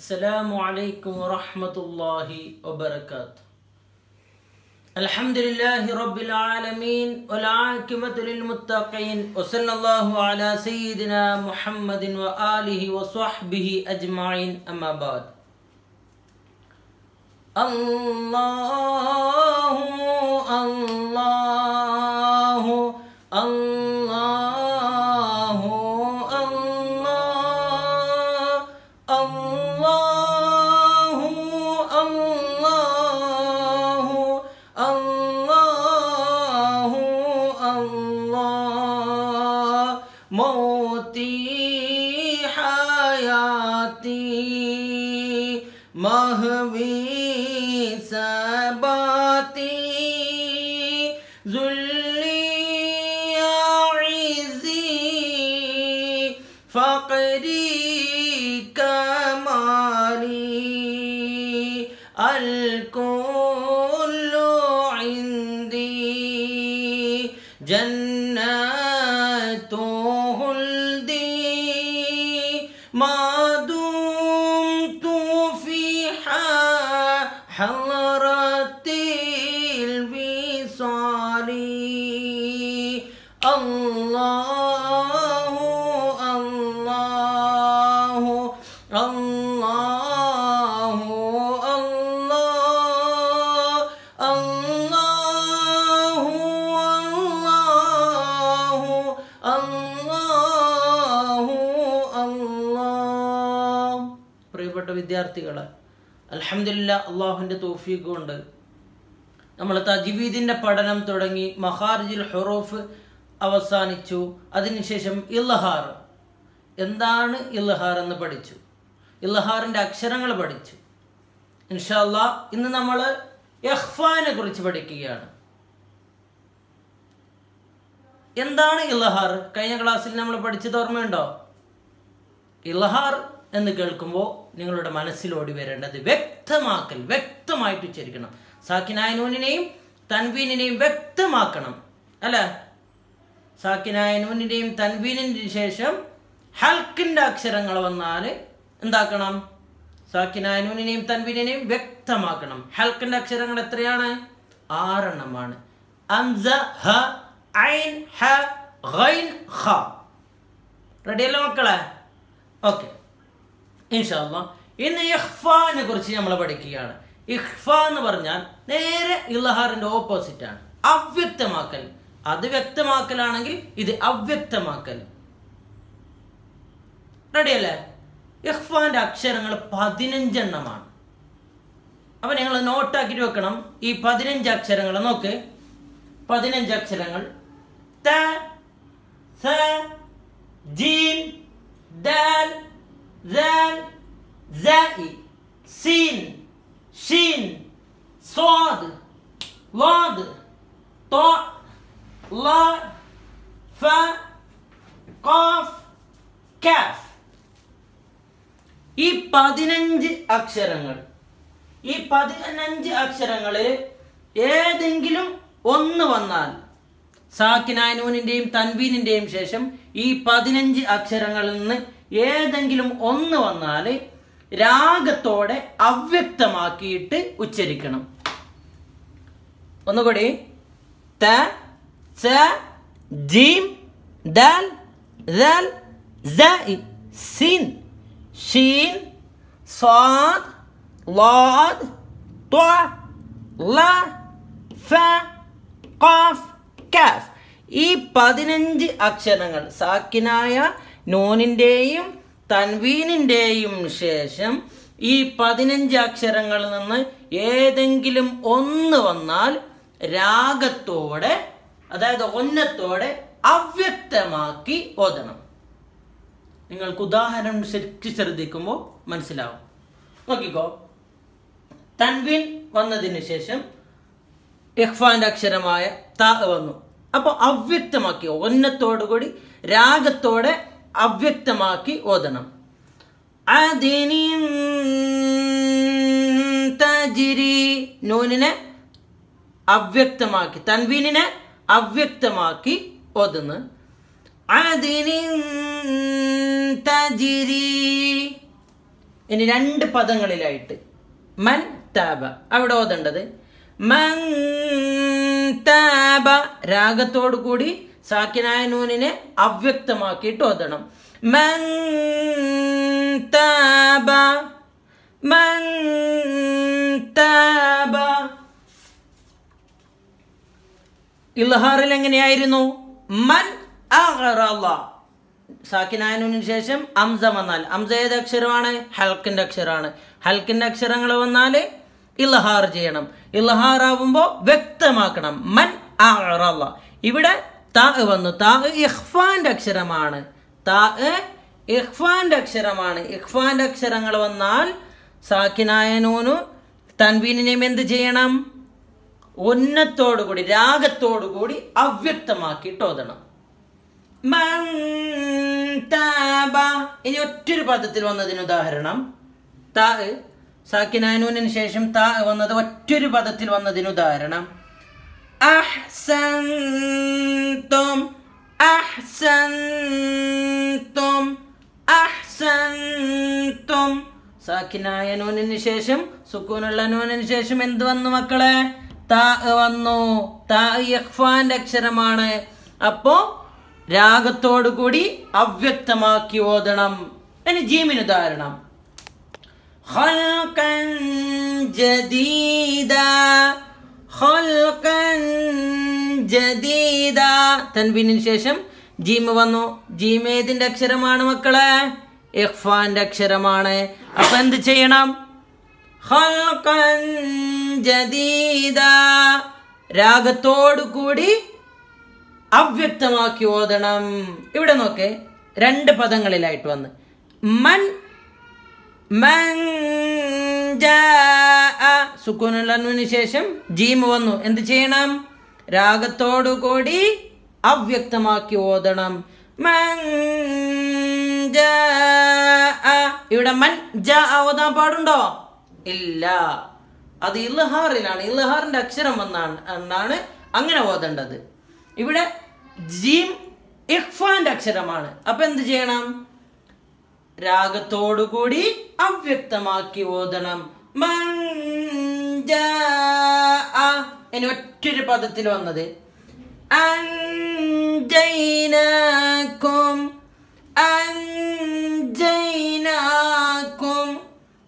السلام عليكم ورحمة الله وبركاته الحمد لله رب العالمين والعاقبة للمتقين وصلى الله على سيدنا محمد وآله وصحبه أجمعين أما بعد الله الله الله الله الله الله الله الله موتي حياتي مهوي سباتي ذلي عزي فقري كمالي الكل عندي جنات خلدي ما دمت في حضرة الوصال الله الله الله الله الله الله الله പ്രിയപ്പെട്ട വിദ്യാർത്ഥികളെ അൽഹംദുലില്ല അള്ളാഹുവിൻ്റെ തോഫീക്ക് കൊണ്ട് നമ്മൾ തജ്വീദിൻ്റെ പഠനം തുടങ്ങി മഹാർജിൽ ഹുറൂഫ് അവസാനിച്ചു അതിനുശേഷം ഇൽഹാർ എന്താണ് ഇൽഹാർ എന്ന് പഠിച്ചു ഇൽഹാറിൻ്റെ അക്ഷരങ്ങൾ പഠിച്ചു ഇൻഷാല്ല ഇന്ന് നമ്മൾ യഹ്ഫാനെ കുറിച്ച് പഠിക്കുകയാണ് എന്താണ് ഇൽഹാർ കഴിഞ്ഞ ക്ലാസ്സിൽ നമ്മൾ പഠിച്ചത് ഓർമ്മയുണ്ടോ ഇൽഹാർ എന്ന് കേൾക്കുമ്പോൾ നിങ്ങളുടെ മനസ്സിൽ ഓടി വരേണ്ടത് വ്യക്തമാക്കൽ വ്യക്തമായിട്ട് ഉച്ചരിക്കണം സാക്കിനായ നൂനിനെയും തൻവീനിനെയും വ്യക്തമാക്കണം അല്ല സാക്കിനായ നൂനിന്റെയും തൻവീനിന്റെ ശേഷം ഹൽക്കിന്റെ അക്ഷരങ്ങൾ വന്നാൽ എന്താക്കണം സാക്കിനായ നൂനിനെയും തൻവീനിനെയും വ്യക്തമാക്കണം ഹൽക്കിന്റെ അക്ഷരങ്ങൾ എത്രയാണ് ആറെണ്ണമാണ് അംസ ഹ ഐൻ ഹ ഗൈൻ ഖ റെഡിയല്ലേ മക്കളെ ഓക്കെ ഇൻഷാല്ല ഇന്ന് ഇഹ്ഫാനെ കുറിച്ച് നമ്മൾ പഠിക്കുകയാണ് ഇഹ്ഫ എന്ന് പറഞ്ഞാൽ നേരെ ഇലഹാറിന്റെ ഓപ്പോസിറ്റ് ആണ് അവ്യക്തമാക്കൽ അത് വ്യക്തമാക്കലാണെങ്കിൽ ഇത് അവ്യക്തമാക്കൽ റെഡിയല്ലേ ഇഹ്ഫാന്റെ അക്ഷരങ്ങൾ പതിനഞ്ചെണ്ണമാണ് അപ്പൊ നിങ്ങൾ നോട്ടാക്കിട്ട് വെക്കണം ഈ പതിനഞ്ച് അക്ഷരങ്ങൾ നോക്ക് പതിനഞ്ച് അക്ഷരങ്ങൾ ത സ ജീം ദാൽ ذال زائي سين شين صاد ضاد طاء لا فا قاف കാഫ് ഈ പതിനഞ്ച് അക്ഷരങ്ങൾ ഈ പതിനഞ്ച് അക്ഷരങ്ങളിൽ ഏതെങ്കിലും ഒന്ന് വന്നാൽ സാക്കിനാനൂനിന്റെയും തൻവീനിന്റെയും ശേഷം ഈ പതിനഞ്ച് അക്ഷരങ്ങളിൽ നിന്ന് ഏതെങ്കിലും ഒന്ന് വന്നാൽ രാഗത്തോടെ അവ്യക്തമാക്കിയിട്ട് ഉച്ചരിക്കണം ഒന്നുകൂടി ത സ ജീം ദാൽ ദാൽ زاء سين شين صاد ضاد طع لا ഫ ഖാഫ് കാഫ് ഈ പതിനഞ്ച് അക്ഷരങ്ങൾ സാക്കിനായ നൂനിൻ്റെയും തൻവീനിൻ്റെയും ശേഷം ഈ പതിനഞ്ച് അക്ഷരങ്ങളിൽ നിന്ന് ഏതെങ്കിലും ഒന്ന് വന്നാൽ രാഗത്തോടെ അതായത് ഒന്നത്തോടെ അവ്യക്തമാക്കി ഓതണം നിങ്ങൾക്ക് ഉദാഹരണം ശരിക്കും ശ്രദ്ധിക്കുമ്പോൾ മനസ്സിലാവും നോക്കിക്കോ തൻവീൻ വന്നതിന് ശേഷം ഇഹ്ഫാന്റെ അക്ഷരമായ ത വന്നു അപ്പോൾ അവ്യക്തമാക്കി ഒന്നത്തോടുകൂടി രാഗത്തോടെ അവ്യക്തമാക്കി ഓതണം അതിനിൻ തജിരി നൂനിനെ അവ്യക്തമാക്കി തൻവീനിനെ അവ്യക്തമാക്കി ഓതുന്നു അതിനിൻ തജിരി ഇനി രണ്ട് പദങ്ങളിലായിട്ട് മൻ താബ അവിടെ ഓതേണ്ടത് മൻ താബ രാഗത്തോടു കൂടി സാക്കിനായ നൂനിനെ അവ്യക്തമാക്കിയിട്ട് ഓതണം മൻ താബ മൻ താബ ഇൽഹാറിൽ എങ്ങനെയായിരുന്നു മൻ അഗറല്ല സാക്കിനായനു ശേഷം അംസ വന്നാൽ അംസ ഏത് അക്ഷരമാണ് ഹൽക്കിന്റെ അക്ഷരമാണ് ഹൽക്കിന്റെ അക്ഷരങ്ങൾ വന്നാൽ ഇൽഹാർ ചെയ്യണം ഇൽഹാർ ആവുമ്പോൾ വ്യക്തമാക്കണം മൻ അഗറല്ല ഇവിടെ താ വന്നു താ ഇഖ്ഫാന്റെ അക്ഷരമാണ് താ ഇഖ്ഫാന്റെ അക്ഷരമാണ് ഇഖ്ഫാന്റെ അക്ഷരങ്ങൾ വന്നാൽ സാക്കിനായ നൂനു തൻവീനിനെയും എന്ത് ചെയ്യണം ഉന്നത്തോടുകൂടി രാഗത്തോടുകൂടി അവ്യക്തമാക്കിയിട്ട് ഓതണം മൻ താബ. ഇനി ഒറ്റൊരു പദത്തിൽ വന്നതിന് ഉദാഹരണം താ സാക്കിനാനൂനിന് ശേഷം താ വന്നത് ഒറ്റൊരു പദത്തിൽ വന്നതിന് ഉദാഹരണം അഹ്സൻതും അഹ്സൻതും അഹ്സൻതും സാക്കിനായ നൂനിന് ശേഷം സുക്കൂനുള്ള നൂനിന് ശേഷം എന്ത് വന്നു മക്കളെ താ വന്നു താ ഇഖ്ഫാന്റെ അക്ഷരമാണ് അപ്പോ രാഗത്തോടു കൂടി അവ്യക്തമാക്കി ഓതണം ഇനി ജീമിന് ഉദാഹരണം خلقا جديدا خلقا جديدا തൻവീനിന് ശേഷം ജീം വന്നു ജീം ഏതിന്റെ അക്ഷരമാണ് മക്കളെ ഇഖ്ഫാന്റെ അക്ഷരമാണ് അപ്പൊ എന്ത് ചെയ്യണം خلقا جديدا രാഗത്തോടു കൂടി അവ്യക്തമാക്കി ഓതണം ഇവിടെ നോക്ക് രണ്ട് പദങ്ങളിലായിട്ട് വന്ന് മൻ മൻ ജാഅ സുക്കൂനുള്ള നൂനിന് ശേഷം ജീം വന്നു എന്ത് ചെയ്യണം രാഗത്തോടു കൂടി അവ്യക്തമാക്കി ഓതണം മൻ ജാഅ ഇവിടെ മൻ ജാ ഓതാൻ പാടുണ്ടോ ഇല്ല അത് ഇൽഹാറിലാണ് ഇൽഹാറിന്റെ അക്ഷരം വന്നാണ് എന്നാണ് അങ്ങനെ ഓതേണ്ടത് ഇവിടെ ജീം ഇഖ്ഫാന്റെ അക്ഷരമാണ് അപ്പൊ എന്ത് ചെയ്യണം രാഗത്തോടുകൂടി അവ്യക്തമാക്കി ഓതണം മൻ ജാഅ. ഇനി ഒറ്റൊരു പദത്തിൽ വന്നത് അൻജൈനാക്കും അൻജൈനാക്കും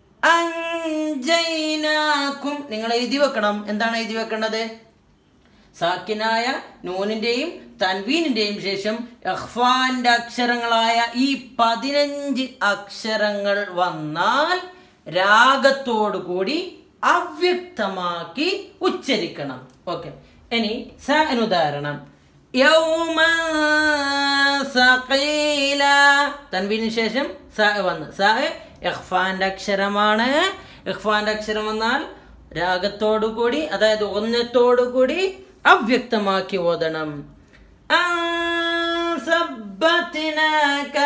അൻജൈനാക്കും നിങ്ങൾ എഴുതി വെക്കണം എന്താണ് എഴുതി വെക്കേണ്ടത് സാക്കിനായ നൂനിന്റെയും തൻവീനിന്റെയും ശേഷം അഹ്ഫാന്റെ അക്ഷരങ്ങളായ ഈ പതിനഞ്ച് അക്ഷരങ്ങൾ വന്നാൽ രാഗത്തോടു കൂടി അവ്യക്തമാക്കി ഉച്ചരിക്കണം ഓക്കെ ഇനി സ ഉദാഹരണം യൗമ സഖീല തൻവീന് ശേഷം സ വന്ന് സ ഇഖ്ഫാന്റെ അക്ഷരമാണ് ഇഖ്ഫാന്റെ അക്ഷരം വന്നാൽ രാഗത്തോടു കൂടി അതായത് ഒന്നത്തോടു കൂടി അവ്യക്തമാക്കി ഓതണം അൻസബ്ബത്നാക,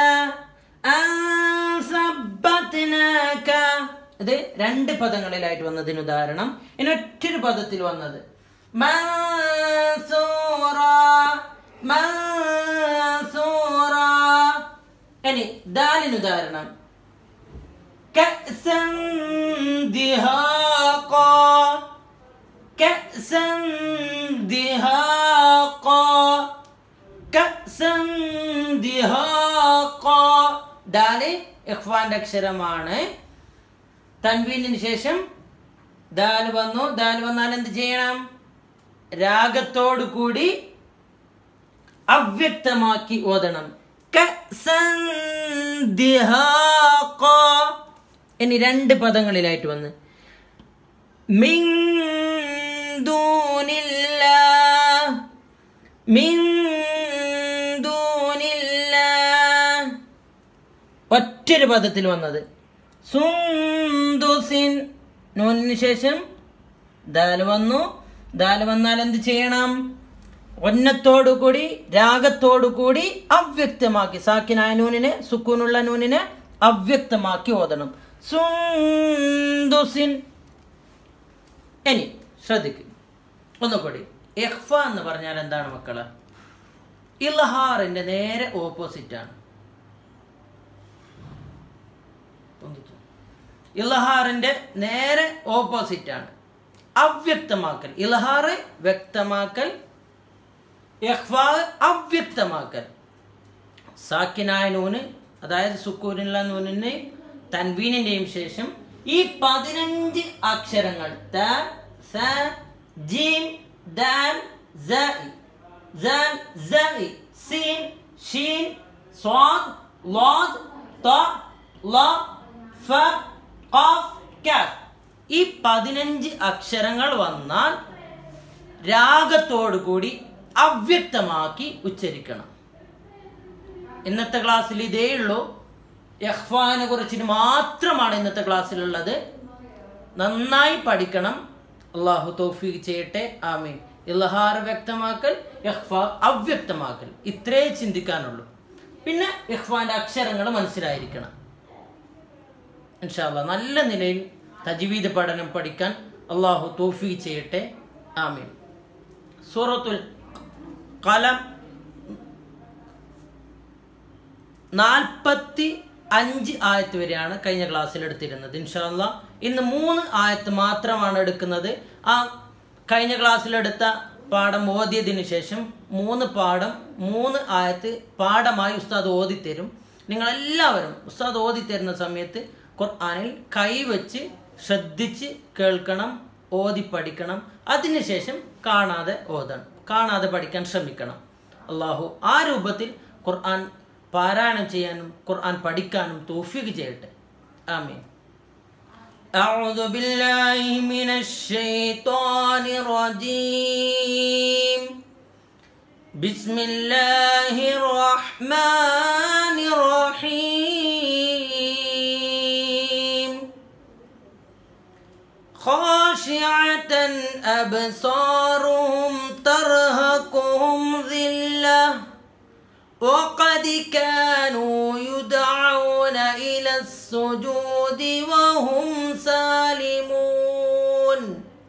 അൻസബ്ബത്നാക. ഇത് രണ്ട് പദങ്ങളിലായിട്ട് വന്നതിന് ഉദാഹരണം ഇനി ഒറ്റൊരു പദത്തിൽ വന്നത് മൻസൂറ, മൻസൂറ. ഇനി ദാലിന് ഉദാഹരണം كأسا دهاقا كأسا دهاقا كأسا دهاقا ദാല് ഇഖ്ഫാന്റെ അക്ഷരമാണ് തൻവീനിന് ശേഷം ദാല് വന്നു ദാല് വന്നാൽ എന്ത് ചെയ്യണം രാഗത്തോടു കൂടി അവ്യക്തമാക്കി ഓതണം കഅ്സൻ ദിഹാഖാ. ഇനി രണ്ട് പദങ്ങളിലായിട്ട് വന്ന് മിൻ ദൂനില്ലാ മിൻ ദൂനില്ലാ ഒറ്റൊരു പദത്തിൽ വന്നത് സുന്ദുസിൻ നൂനിന് ശേഷം ദാല് വന്നു ദാല് വന്നാൽ എന്ത് ചെയ്യണം ഒന്നത്തോടുകൂടി രാഗത്തോടുകൂടി അവ്യക്തമാക്കി സാക്കിനായ നൂനിനെ സുക്കൂനുള്ള നൂനിനെ അവ്യക്തമാക്കി ഓതണം സുന്ദുസിൻ ഇനി ശ്രദ്ധിക്കും ഒന്നുകൂടി ഇഖ്ഫ എന്ന് പറഞ്ഞാൽ എന്താണ് മക്കള് ഇൽഹാറിന്റെ നേരെ ഓപ്പോസിറ്റ് ആണ് ഇലഹാറിന്റെ നേരെ ഓപ്പോസിറ്റ് ആണ് അവ്യക്തമാക്കൽ ഇലഹാറ് വ്യക്തമാക്കൽ ഇഖ്ഫാ അവ്യക്തമാക്കൽ സാക്കിനായ നൂന് അതായത് സുക്കൂനുള്ള നൂനിന് തൻവീനിന്റെയും ശേഷം ഈ പതിനഞ്ച് അക്ഷരങ്ങൾ ത സ ജീം ദാൽ സഇ زال زغي سين شين صاد ضاد ط ല ഫ ഖാഫ് കാഫ് ഈ പതിനഞ്ച് അക്ഷരങ്ങൾ വന്നാൽ രാഗത്തോടു കൂടി അവ്യക്തമാക്കി ഉച്ചരിക്കണം ഇന്നത്തെ ക്ലാസ്സിൽ ഇതേ ഉള്ളൂ യഹ്ഫാനെ കുറിച്ചിട്ട് മാത്രമാണ് ഇന്നത്തെ ക്ലാസ്സിലുള്ളത് നന്നായി പഠിക്കണം അള്ളാഹു തൗഫീഖ് ചെയ്യട്ടെ ആമീൻ ഇൽഹാർ വ്യക്തമാക്കൽ യഹ്ഫ അവ്യക്തമാക്കൽ ഇത്രേ ചിന്തിക്കാനുള്ളൂ പിന്നെ യഹ്ഫാന്റെ അക്ഷരങ്ങൾ മനസ്സിലായിരിക്കണം ഇൻഷാല്ല നല്ല നിലയിൽ തജ്വീദ് പഠനം പഠിക്കാൻ അള്ളാഹു തൗഫീഖ് ചെയ്യട്ടെ ആമീൻ സൂറത്തുൽ കലം നാൽപ്പത്തി അഞ്ച് ആയത്ത് വരെയാണ് കഴിഞ്ഞ ക്ലാസ്സിൽ എടുത്തിരുന്നത് ഇൻഷാല്ല ഇന്ന് മൂന്ന് ആയത്ത് മാത്രമാണ് എടുക്കുന്നത് ആ കഴിഞ്ഞ ക്ലാസ്സിലെടുത്ത പാഠം ഓതിയതിനു ശേഷം മൂന്ന് പാഠം മൂന്ന് ആയത്ത് പാഠമായി ഉസ്താദ് ഓതിത്തരും നിങ്ങളെല്ലാവരും ഉസ്താദ് ഓതിത്തരുന്ന സമയത്ത് ഖുർആാനിൽ കൈവച്ച് ശ്രദ്ധിച്ച് കേൾക്കണം ഓതി പഠിക്കണം അതിനുശേഷം കാണാതെ ഓതണം കാണാതെ പഠിക്കാൻ ശ്രമിക്കണം അള്ളാഹു ആ രൂപത്തിൽ ഖുർആൻ പാരായണം ചെയ്യാനും ഖുർആൻ പഠിക്കാനും തൗഫീഖ് ചെയ്യട്ടെ ആമീൻ أعوذ بالله من الشيطان الرجيم بسم الله الرحمن الرحيم خاشعة أبصارهم ترهقهم ذلة وقد كانوا يدعون إلى السجود وهم سالمون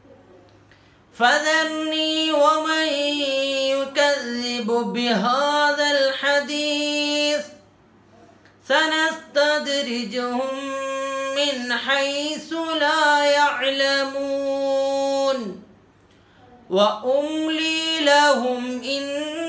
فذرني ومن يكذب بهذا الحديث سنستدرجهم من حيث لا يعلمون وأملي لهم إن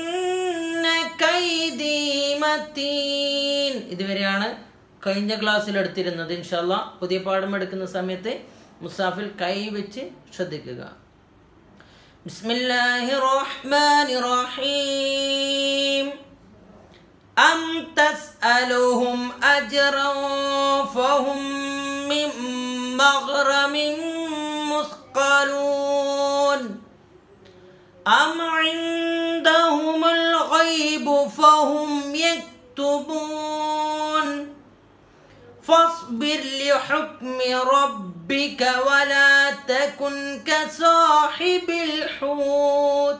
കൈദി മത്തീൻ ഇതുവരെയാണ് കഴിഞ്ഞ ക്ലാസ്സിൽ എടുത്തിരുന്നത് ഇൻഷല്ല പുതിയ പാഠം എടുക്കുന്ന സമയത്ത് മുസാഫിൽ കൈ വെച്ച് ശ്രദ്ധിക്കുക ബിസ്മില്ലാഹി റഹ്മാനി റഹീം أم تسألهم أجرا فهم من مغرم مثقلون أم عندهم الغيب فهم يكتبون فاصبر لحكم ربك ولا تكن كصاحب الحوت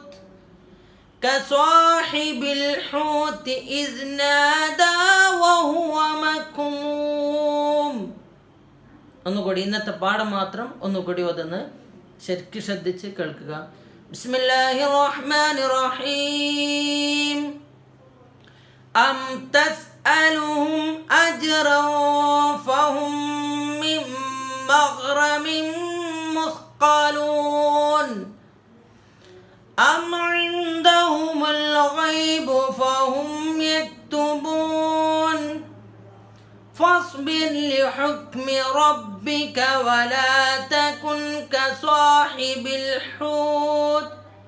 كصاحب الحوت إذ نادى وهو مكموم ഒന്നുകൂടി ഇന്നത്തെ പാഠം മാത്രം ഒന്നുകൂടി ഓതുന്ന് ശരിക്കും ശ്രദ്ധിച്ച് കേൾക്കുക ബിസ്മില്ലാഹി റഹ്മാനി റഹീം أم تسألهم أجرا فهم من مغرم مثقلون أم عندهم الغيب فهم يكتبون فاصبر لحكم ربك ولا تكن كصاحب الحوت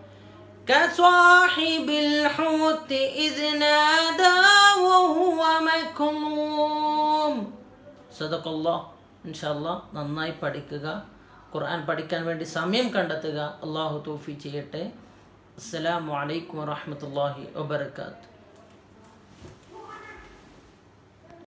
كصاحب الحوت إذ نادى وهو مكموم صدق الله ഇൻഷാല്ല നന്നായി പഠിക്കുക ഖുർആൻ പഠിക്കാൻ വേണ്ടി സമയം കണ്ടെത്തുക അള്ളാഹു തൗഫി ചെയ്യട്ടെ അസ്സലാമു അലൈക്കും വറഹ്മത്തുള്ളാഹി വബർക്കാത്തു